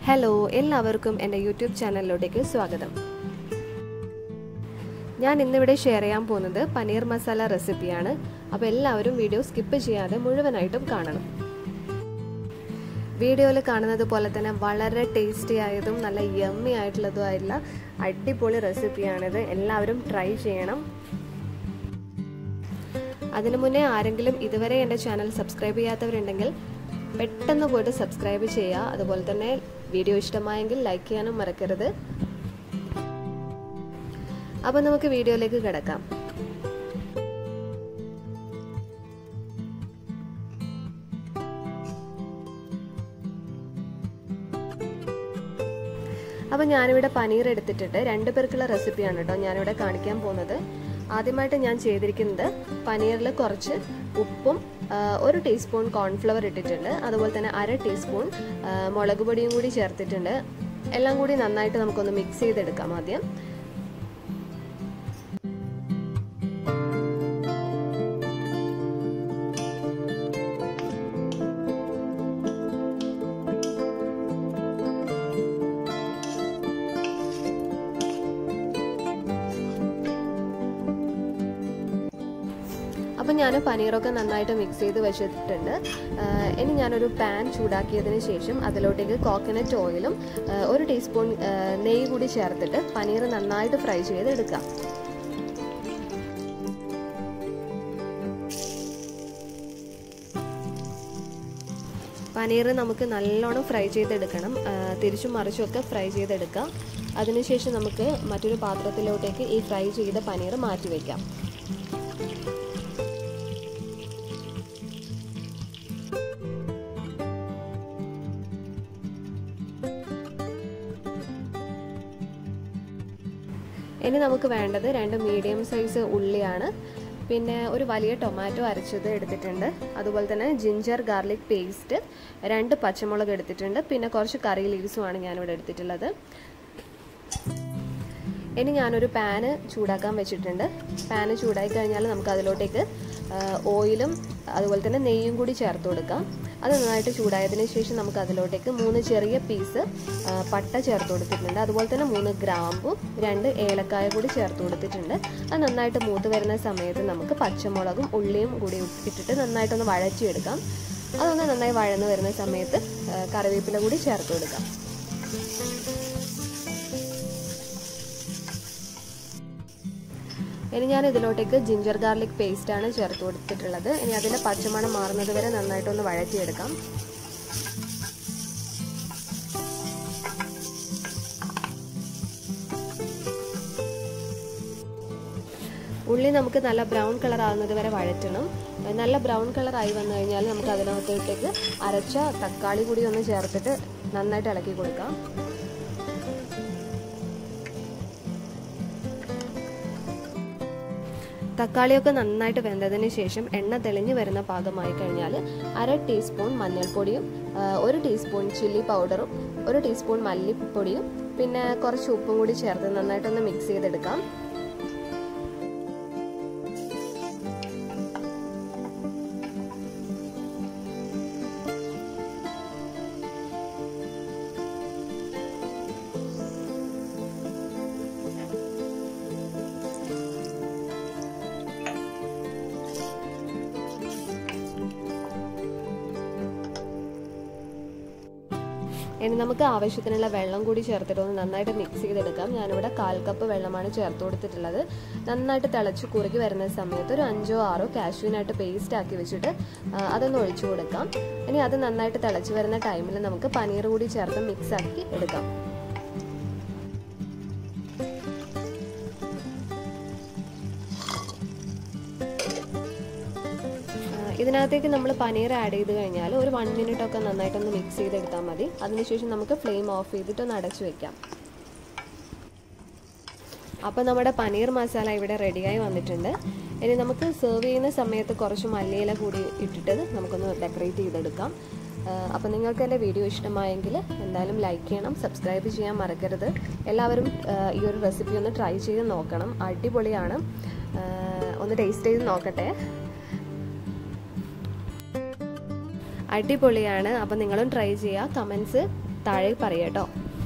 hello എല്ലാവർക്കും എൻ്റെ YouTube ചാനലിലോട്ടേക്ക് സ്വാഗതം ഞാൻ ഇന്നിവിടെ ഷെയർ ചെയ്യാൻ പോകുന്നത് പനീർ മസാല റെസിപ്പിയാണ് അപ്പോൾ എല്ലാവരും വീഡിയോ സ്കിപ്പ് ചെയ്യാതെ മുഴുവനായിട്ടും കാണണം വീഡിയോയിൽ കാണുന്നത് പോലെ തന്നെ വളരെ ടേസ്റ്റി ആയതും നല്ല യമ്മി ആയിട്ടുള്ളതുമായിട്ടുള്ള അടിപൊളി റെസിപ്പിയാണിത് എല്ലാവരും ട്രൈ ചെയ്യണം അതിനു മുന്നേ ആരെങ്കിലും ഇതുവരെ എൻ്റെ ചാനൽ സബ്സ്ക്രൈബ് ചെയ്യാത്തവരുണ്ടെങ്കിൽ പെട്ടെന്ന് പോയിട്ട് സബ്സ്ക്രൈബ് ചെയ്യുക അതുപോലെ തന്നെ വീഡിയോ ഇഷ്ടമായെങ്കിൽ ലൈക്ക് ചെയ്യാനും മറക്കരുത് അപ്പോൾ നമുക്ക് വീഡിയോയിലേക്ക് കിടക്കാം അപ്പോൾ ഞാനിവിടെ പനീർ എടുത്തിട്ടുണ്ട് രണ്ട് പേർക്കുള്ള റെസിപ്പിയാണ് കേട്ടോ ഞാനിവിടെ കാണിക്കാൻ പോകുന്നത് ആദ്യമായിട്ട് ഞാൻ ചെയ്തിരിക്കുന്നത് പനീറിൽ കുറച്ച് ഉപ്പും ഒരു ടീസ്പൂൺ കോൺഫ്ലവർ ഇട്ടിട്ടുണ്ട് അതുപോലെ തന്നെ അര ടീസ്പൂൺ മുളക് പൊടിയും കൂടി ചേർത്തിട്ടുണ്ട് എല്ലാം കൂടി നന്നായിട്ട് നമുക്കൊന്ന് മിക്സ് ചെയ്തെടുക്കാം ആദ്യം അപ്പം ഞാൻ പനീറൊക്കെ നന്നായിട്ട് മിക്സ് ചെയ്ത് വെച്ചിട്ടുണ്ട് ഇനി ഞാനൊരു പാൻ ചൂടാക്കിയതിന് ശേഷം അതിലോട്ടേക്ക് കോക്കനട്ട് ഓയിലും ഒരു ടീസ്പൂൺ നെയ്യ് കൂടി ചേർത്തിട്ട് പനീർ നന്നായിട്ട് ഫ്രൈ ചെയ്തെടുക്കാം പനീർ നമുക്ക് നല്ലോണം ഫ്രൈ ചെയ്തെടുക്കണം തിരിച്ചും മറിച്ചും ഒക്കെ ഫ്രൈ ചെയ്തെടുക്കാം അതിനുശേഷം നമുക്ക് മറ്റൊരു പാത്രത്തിലോട്ടേക്ക് ഈ ഫ്രൈ ചെയ്ത പനീർ മാറ്റി വയ്ക്കാം ഇനി നമുക്ക് വേണ്ടത് രണ്ട് മീഡിയം സൈസ് ഉള്ളിയാണ് പിന്നെ ഒരു വലിയ ടൊമാറ്റോ അരച്ചത് എടുത്തിട്ടുണ്ട് അതുപോലെ തന്നെ ജിഞ്ചർ ഗാർലിക് പേസ്റ്റ് രണ്ട് പച്ചമുളക് എടുത്തിട്ടുണ്ട് പിന്നെ കുറച്ച് കറി ലീവ്സുമാണ് ഞാനിവിടെ എടുത്തിട്ടുള്ളത് ഇനി ഞാനൊരു പാന് ചൂടാക്കാൻ വെച്ചിട്ടുണ്ട് പാന് ചൂടായി കഴിഞ്ഞാൽ നമുക്ക് അതിലോട്ടേക്ക് ഓയിലും അതുപോലെ തന്നെ നെയ്യും കൂടി ചേർത്ത് കൊടുക്കാം അത് നന്നായിട്ട് ചൂടായതിനു ശേഷം നമുക്ക് അതിലോട്ടേക്ക് മൂന്ന് ചെറിയ പീസ് പട്ട ചേർത്ത് കൊടുത്തിട്ടുണ്ട് അതുപോലെ തന്നെ മൂന്ന് ഗ്രാമ്പും രണ്ട് ഏലക്കായ കൂടി ചേർത്ത് കൊടുത്തിട്ടുണ്ട് അത് നന്നായിട്ട് മൂത്ത് വരുന്ന സമയത്ത് നമുക്ക് പച്ചമുളകും ഉള്ളിയും കൂടി ഇട്ടിട്ട് നന്നായിട്ടൊന്ന് വഴറ്റിയെടുക്കാം അതൊന്ന് നന്നായി വഴന്ന് വരുന്ന സമയത്ത് കറിവേപ്പില കൂടി ചേർത്ത് കൊടുക്കാം ഇനി ഞാൻ ഇതിലോട്ടേക്ക് ജിഞ്ചർ ഗാർലിക് പേസ്റ്റ് ആണ് ചേർത്ത് കൊടുത്തിട്ടുള്ളത് ഇനി അതിൻ്റെ പച്ചമണം മാറുന്നത് വരെ നന്നായിട്ടൊന്ന് വഴറ്റിയെടുക്കാം ഉള്ളി നമുക്ക് നല്ല ബ്രൗൺ കളർ ആകുന്നത് വരെ വഴറ്റണം നല്ല ബ്രൗൺ കളർ ആയി വന്നു കഴിഞ്ഞാൽ നമുക്ക് അതിനകത്തേക്ക് അരച്ച തക്കാളി കൂടി ഒന്ന് ചേർത്തിട്ട് നന്നായിട്ട് ഇളക്കി കൊടുക്കാം തക്കാളിയൊക്കെ നന്നായിട്ട് വെന്തതിന് ശേഷം എണ്ണ തെളിഞ്ഞു വരുന്ന പാകമായി കഴിഞ്ഞാൽ അര ടീസ്പൂൺ മഞ്ഞൾപ്പൊടിയും ഒരു ടീസ്പൂൺ ചില്ലി പൗഡറും ഒരു ടീസ്പൂൺ മല്ലിപ്പൊടിയും പിന്നെ കുറച്ച് ഉപ്പും കൂടി ചേർത്ത് നന്നായിട്ടൊന്ന് മിക്സ് ചെയ്തെടുക്കാം ഇനി നമുക്ക് ആവശ്യത്തിനുള്ള വെള്ളം കൂടി ചേർത്തിട്ട് ഒന്ന് നന്നായിട്ട് മിക്സ് ചെയ്തെടുക്കാം ഞാനിവിടെ കാൽ കപ്പ് വെള്ളമാണ് ചേർത്ത് കൊടുത്തിട്ടുള്ളത് നന്നായിട്ട് തിളച്ച് കുറുകി വരുന്ന സമയത്ത് ഒരു അഞ്ചോ ആറോ കാഷ്യൂനായിട്ട് പേസ്റ്റ് ആക്കി വെച്ചിട്ട് അതൊന്ന് ഒഴിച്ചു കൊടുക്കാം ഇനി അത് നന്നായിട്ട് തിളച്ച് വരുന്ന ടൈമിൽ നമുക്ക് പനീർ കൂടി ചേർത്ത് മിക്സ് ആക്കി എടുക്കാം ഇതിനകത്തേക്ക് നമ്മൾ പനീർ ആഡ് ചെയ്ത് കഴിഞ്ഞാൽ ഒരു വൺ മിനിറ്റ് ഒക്കെ നന്നായിട്ടൊന്ന് മിക്സ് ചെയ്തെടുത്താൽ മതി അതിനുശേഷം നമുക്ക് ഫ്ലെയിം ഓഫ് ചെയ്തിട്ട് ഒന്ന് അടച്ചു വെക്കാം അപ്പോൾ നമ്മുടെ പനീർ മസാല ഇവിടെ റെഡിയായി വന്നിട്ടുണ്ട് ഇനി നമുക്ക് സെർവ് ചെയ്യുന്ന സമയത്ത് കുറച്ച് മല്ലിയില കൂടി ഇട്ടിട്ട് നമുക്കൊന്ന് ഡെക്കറേറ്റ് ചെയ്തെടുക്കാം അപ്പോൾ നിങ്ങൾക്ക് എൻ്റെ വീഡിയോ ഇഷ്ടമായെങ്കിൽ എന്തായാലും ലൈക്ക് ചെയ്യണം സബ്സ്ക്രൈബ് ചെയ്യാൻ മറക്കരുത് എല്ലാവരും ഈ ഒരു റെസിപ്പി ഒന്ന് ട്രൈ ചെയ്ത് നോക്കണം അടിപൊളിയാണ് ഒന്ന് ടേസ്റ്റ് ചെയ്ത് നോക്കട്ടെ അടിപൊളിയാണ് അപ്പോൾ നിങ്ങളും ട്രൈ ചെയ്യുക കമൻസ് താഴെ പറയാം കേട്ടോ